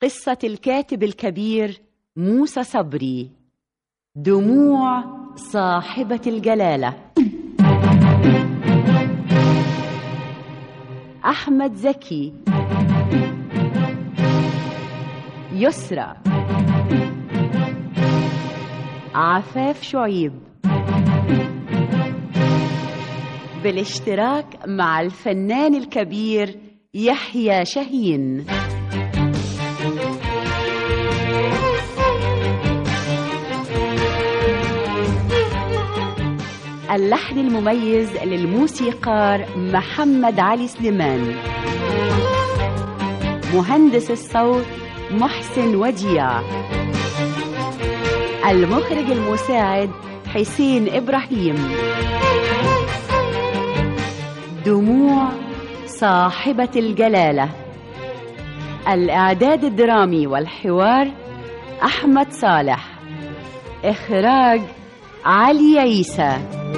قصة الكاتب الكبير موسى صبري دموع صاحبة الجلالة أحمد زكي يسرى عفاف شعيب بالاشتراك مع الفنان الكبير يحيى شاهين اللحن المميز للموسيقار محمد علي سليمان مهندس الصوت محسن وديع المخرج المساعد حسين إبراهيم دموع صاحبة الجلالة الإعداد الدرامي والحوار أحمد صالح إخراج علي عيسى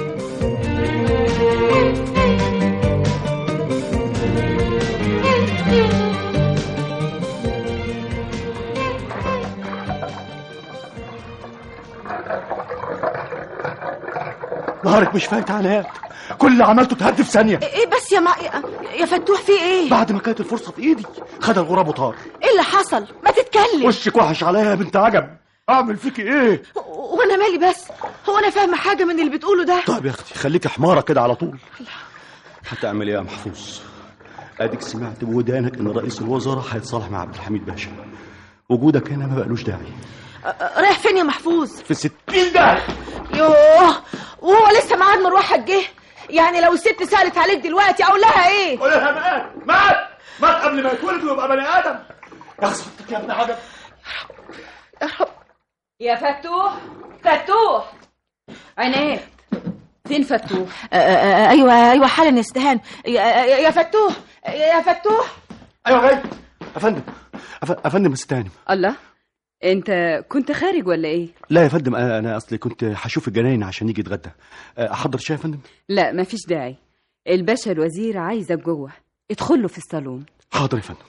نهارك مش فايت عناد كل اللي عملته اتهد في ثانيه ايه بس يا ما يا فتوح في ايه بعد ما كانت الفرصه في ايدي خد الغراب وطار ايه اللي حصل ما تتكلم وشك وحش عليا يا بنت عجب اعمل فيكي ايه و- وانا مالي بس هو انا فاهمه حاجه من اللي بتقوله ده طيب يا اختي خليكي حماره كده على طول هتعمل ايه يا محفوظ اديك سمعت بودانك ان رئيس الوزراء هيتصالح مع عبد الحميد باشا وجودك هنا ما بقالوش داعي أ- رايح فين يا محفوظ في الستين ده يوه وهو لسه ميعاد مروحك جه يعني لو الست سالت عليك دلوقتي اقول لها ايه قول لها مات مات مات قبل ما يتولد ويبقى بني ادم يا خسارتك يا ابن عجب يا رب يا فتوح فتوح عناد فين فتوح ايوه ايوه حالا يا استهان يا يا فتوح يا فتوح ايوه جاي يا فندم أف- يا فندم استاني الله انت كنت خارج ولا ايه لا يا فندم انا أنا اصلي كنت هشوف الجناين عشان يجي يتغدى احضر شاي يا فندم لا مفيش داعي الباشا الوزير عايزك جوه ادخل له في الصالون حاضر يا فندم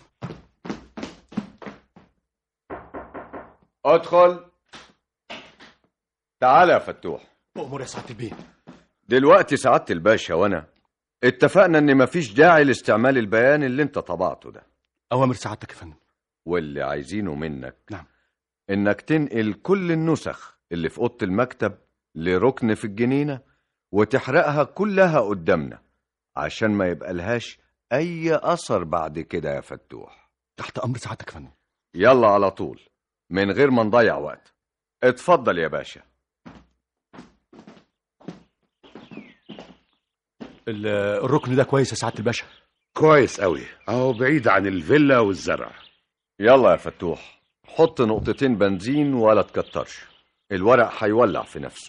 ادخل تعال يا فتوح امور يا سعاده البيه دلوقتي سعادة الباشا وانا اتفقنا ان مفيش داعي لاستعمال البيان اللي انت طبعته ده اوامر سعادتك يا فندم واللي عايزينه منك نعم. انك تنقل كل النسخ اللي في اوضه المكتب لركن في الجنينه وتحرقها كلها قدامنا عشان ما يبقى لهاش اي اثر بعد كده يا فتوح تحت امر سعادتك يا فندم يلا على طول من غير ما نضيع وقت اتفضل يا باشا ال- الركن ده كويس يا سعاده الباشا كويس قوي اهو بعيد عن الفيلا والزرع يلا يا فتوح حط نقطتين بنزين ولا تكترش الورق هيولع في نفسه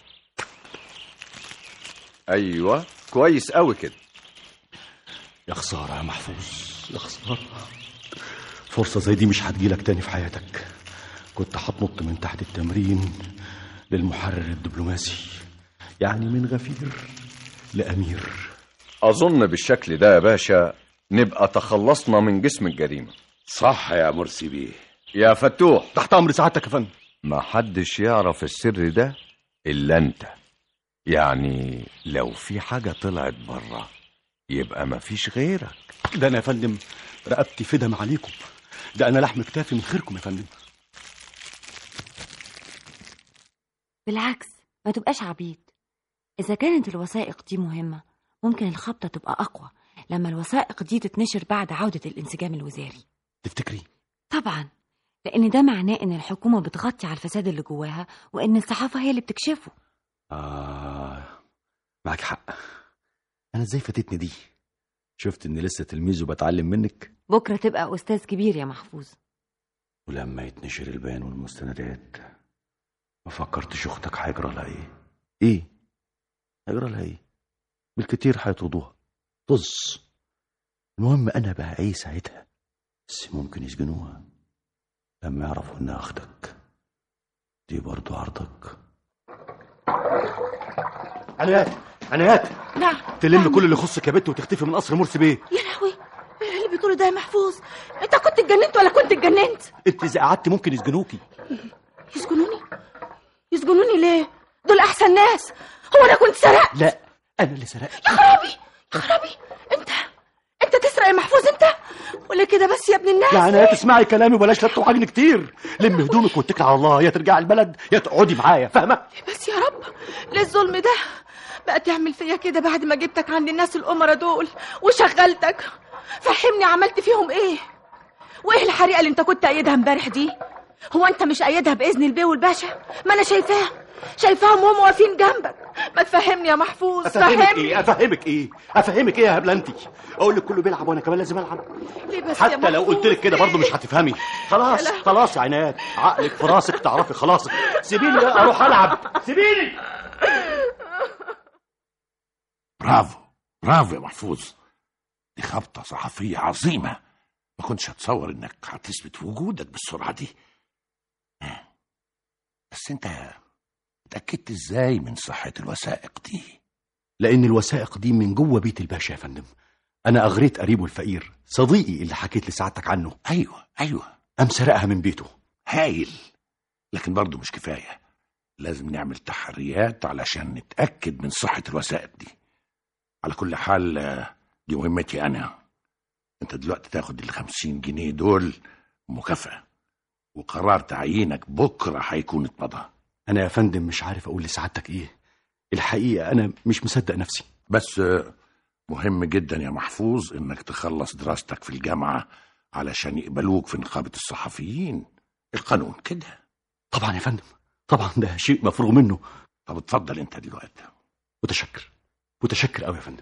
ايوه كويس قوي كده يا خساره يا محفوظ يا خساره فرصه زي دي مش هتجيلك تاني في حياتك كنت هتنط من تحت التمرين للمحرر الدبلوماسي يعني من غفير لامير اظن بالشكل ده يا باشا نبقى تخلصنا من جسم الجريمه صح يا مرسي بيه يا فتوح تحت امر سعادتك يا فندم ما حدش يعرف السر ده الا انت يعني لو في حاجه طلعت بره يبقى مفيش غيرك ده انا يا فندم رقبتي فدم عليكم ده انا لحم كتافي من خيركم يا فندم بالعكس ما تبقاش عبيد إذا كانت الوثائق دي مهمة ممكن الخبطة تبقى أقوى لما الوثائق دي تتنشر بعد عودة الانسجام الوزاري تفتكري طبعا لأن ده معناه إن الحكومة بتغطي على الفساد اللي جواها وإن الصحافة هي اللي بتكشفه آه معك حق أنا إزاي فاتتني دي شفت إني لسه تلميذ وبتعلم منك بكرة تبقى أستاذ كبير يا محفوظ ولما يتنشر البيان والمستندات ما فكرتش أختك هيجرى لها إيه إيه هيجرى لها إيه بالكتير هيطردوها طز المهم أنا بقى إيه ساعتها بس ممكن يسجنوها لما يعرفوا إنها أختك دي برضو عرضك عنايات عنايات نعم تلم كل اللي يخصك يا بت وتختفي من قصر مرسي بيه يا لهوي ايه اللي بتقوله ده يا محفوظ انت كنت اتجننت ولا كنت اتجننت انت اذا قعدت ممكن يسجنوكي يسجنوني يسجنوني ليه دول احسن ناس هو انا كنت سرقت لا انا اللي سرقت يا خرابي يا خرابي انت انت تسرق يا محفوظ انت ولا كده بس يا ابن الناس يعني يا تسمعي كلامي وبلاش لا توعجني كتير لم هدومك واتكل على الله يا ترجعي البلد يا تقعدي معايا فاهمه بس يا رب ليه الظلم ده بقى تعمل فيا كده بعد ما جبتك عند الناس الأمرا دول وشغلتك فهمني عملت فيهم ايه وايه الحريقه اللي انت كنت قايدها امبارح دي هو انت مش قايدها باذن البيه والباشا ما انا شايفاها شايفاهم وهم واقفين جنبك ما تفهمني يا محفوظ افهمك فهمني ايه افهمك ايه افهمك ايه يا هبلانتي اقول لك كله بيلعب وانا كمان لازم العب ليه بس يا حتى لو محفوظ؟ قلت لك كده برضه مش هتفهمي خلاص لا. خلاص يا عناد عقلك في راسك تعرفي خلاص سيبيني بقى اروح العب سيبيني برافو برافو يا محفوظ دي خبطة صحفية عظيمة ما كنتش هتصور انك هتثبت وجودك بالسرعة دي آه. بس انت اتأكدت ازاي من صحة الوثائق دي لان الوثائق دي من جوه بيت الباشا يا فندم انا اغريت قريبه الفقير صديقي اللي حكيت لسعادتك عنه ايوه ايوه قام سرقها من بيته هايل لكن برضه مش كفاية لازم نعمل تحريات علشان نتأكد من صحة الوثائق دي على كل حال آه، دي مهمتي أنا أنت دلوقتي تاخد الخمسين جنيه دول مكافأة وقرار تعيينك بكرة هيكون اتمضى انا يا فندم مش عارف اقول لسعادتك ايه الحقيقه انا مش مصدق نفسي بس آه، مهم جدا يا محفوظ إنك تخلص دراستك في الجامعة علشان يقبلوك في نقابة الصحفيين القانون كده طبعا يا فندم طبعا ده شيء مفروغ منه طب اتفضل أنت دلوقتي متشكر متشكر قوي يا فندم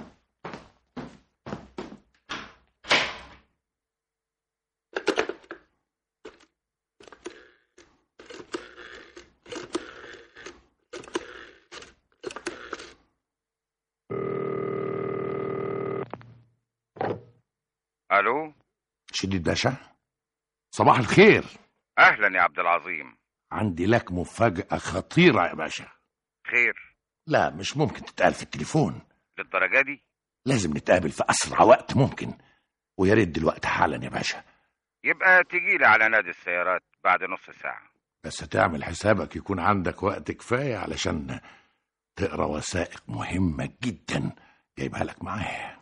الو شديد باشا صباح الخير اهلا يا عبد العظيم عندي لك مفاجأة خطيرة يا باشا خير لا مش ممكن تتقال في التليفون للدرجه دي لازم نتقابل في أسرع وقت ممكن ويا ريت دلوقتي حالا يا باشا يبقى تجيلي على نادي السيارات بعد نص ساعه بس تعمل حسابك يكون عندك وقت كفاية علشان تقرا وثائق مهمة جدا جايبها لك معايا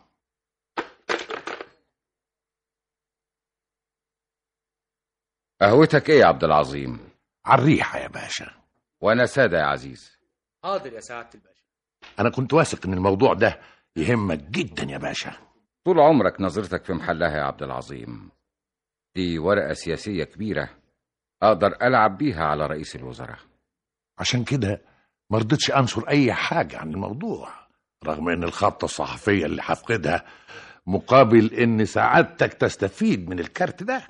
قهوتك ايه يا عبد العظيم على الريحة يا باشا وانا سادة يا عزيز حاضر يا سعادة الباشا أنا كنت واثق إن الموضوع ده يهمك جدا يا باشا طول عمرك نظرتك في محلها يا عبد العظيم دي ورقة سياسية كبيرة أقدر ألعب بيها على رئيس الوزراء عشان كده ما رضيتش أنشر أي حاجة عن الموضوع رغم إن الخطة الصحفية اللي هفقدها مقابل إن سعادتك تستفيد من الكارت ده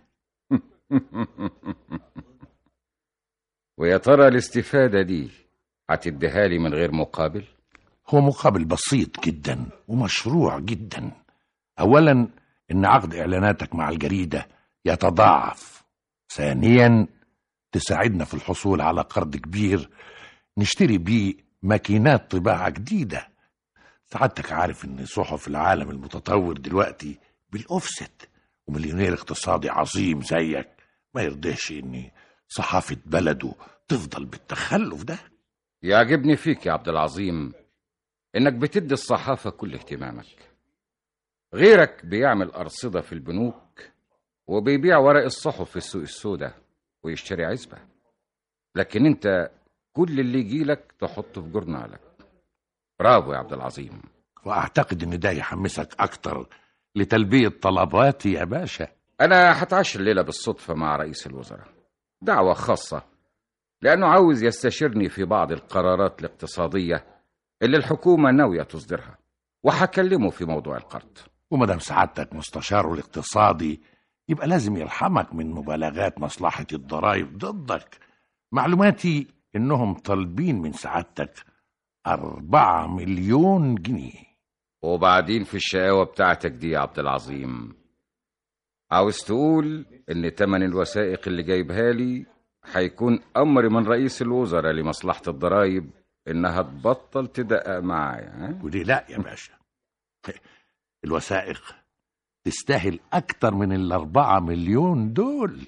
ويا ترى الاستفادة دي هتديها لي من غير مقابل هو مقابل بسيط جدا ومشروع جدا اولا ان عقد اعلاناتك مع الجريده يتضاعف ثانيا تساعدنا في الحصول على قرض كبير نشتري بيه ماكينات طباعه جديده سعادتك عارف ان صحف العالم المتطور دلوقتي بالاوفست ومليونير اقتصادي عظيم زيك ما يرضيش ان صحافه بلده تفضل بالتخلف ده يعجبني فيك يا عبد العظيم إنك بتدي الصحافة كل اهتمامك غيرك بيعمل أرصدة في البنوك وبيبيع ورق الصحف في السوق السوداء ويشتري عزبة لكن أنت كل اللي يجيلك تحطه في جورنالك برافو يا عبد العظيم واعتقد ان ده يحمسك اكتر لتلبيه طلباتي يا باشا أنا هتعشى الليلة بالصدفة مع رئيس الوزراء دعوة خاصة لأنه عاوز يستشيرني في بعض القرارات الاقتصادية اللي الحكومة ناوية تصدرها وهكلمه في موضوع القرض وما دام سعادتك مستشاره الاقتصادي يبقى لازم يرحمك من مبالغات مصلحه الضرائب ضدك معلوماتي انهم طالبين من سعادتك أربعة مليون جنيه وبعدين في الشقاوة بتاعتك دي يا عبد العظيم عاوز تقول إن تمن الوثائق اللي جايبها لي هيكون أمر من رئيس الوزراء لمصلحة الضرايب إنها تبطل تدقق معايا ها؟ وليه لا يا باشا الوثائق تستاهل أكتر من الأربعة مليون دول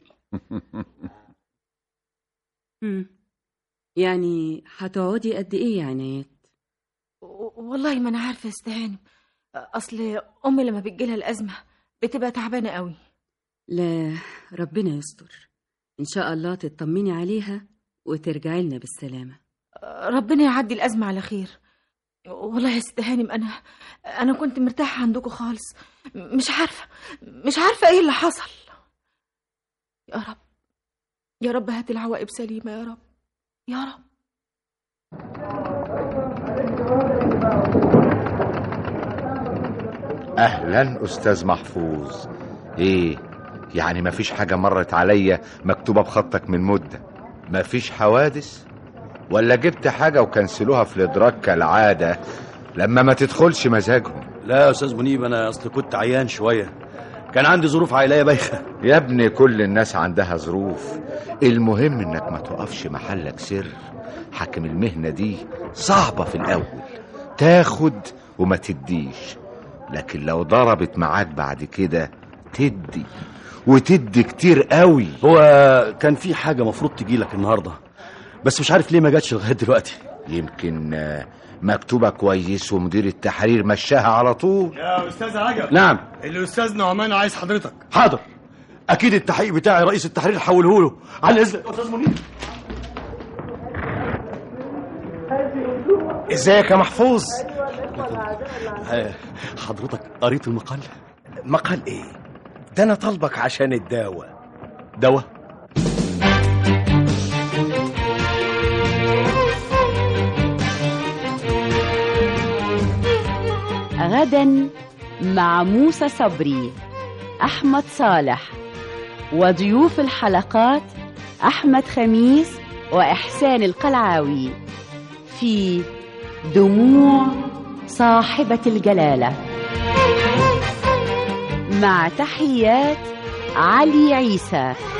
مم. يعني هتقعدي قد ايه يا عنايات و- والله ما انا عارفه يا استهانم اصل امي لما بتجيلها الازمه بتبقى تعبانه قوي لا ربنا يستر ان شاء الله تطمني عليها وترجعي لنا بالسلامه ربنا يعدي الازمه على خير والله يا استهانم انا انا كنت مرتاحه عندكم خالص مش عارفه مش عارفه ايه اللي حصل يا رب يا رب هات العواقب سليمه يا رب يا رب اهلا استاذ محفوظ ايه يعني مفيش حاجه مرت عليا مكتوبه بخطك من مده مفيش حوادث ولا جبت حاجه وكنسلوها في الادراك كالعاده لما ما تدخلش مزاجهم لا يا استاذ منيب انا اصل كنت عيان شويه كان عندي ظروف عائليه بايخه يا ابني كل الناس عندها ظروف المهم انك ما تقفش محلك سر حاكم المهنه دي صعبه في الاول تاخد وما تديش لكن لو ضربت معاك بعد كده تدي وتدي كتير قوي هو كان في حاجه مفروض تجي لك النهارده بس مش عارف ليه ما جاتش لغايه دلوقتي يمكن آه، مكتوبه كويس ومدير التحرير مشاها على طول يا استاذ عجب نعم الاستاذ نعمان عايز حضرتك حاضر اكيد التحقيق بتاعي رئيس التحرير حوله له على اذنك يا استاذ منيب ازيك يا محفوظ آه، حضرتك قريت المقال مقال ايه ده انا طالبك عشان الدواء دواء غدا مع موسى صبري أحمد صالح وضيوف الحلقات أحمد خميس وإحسان القلعاوي في دموع صاحبة الجلالة مع تحيات علي عيسى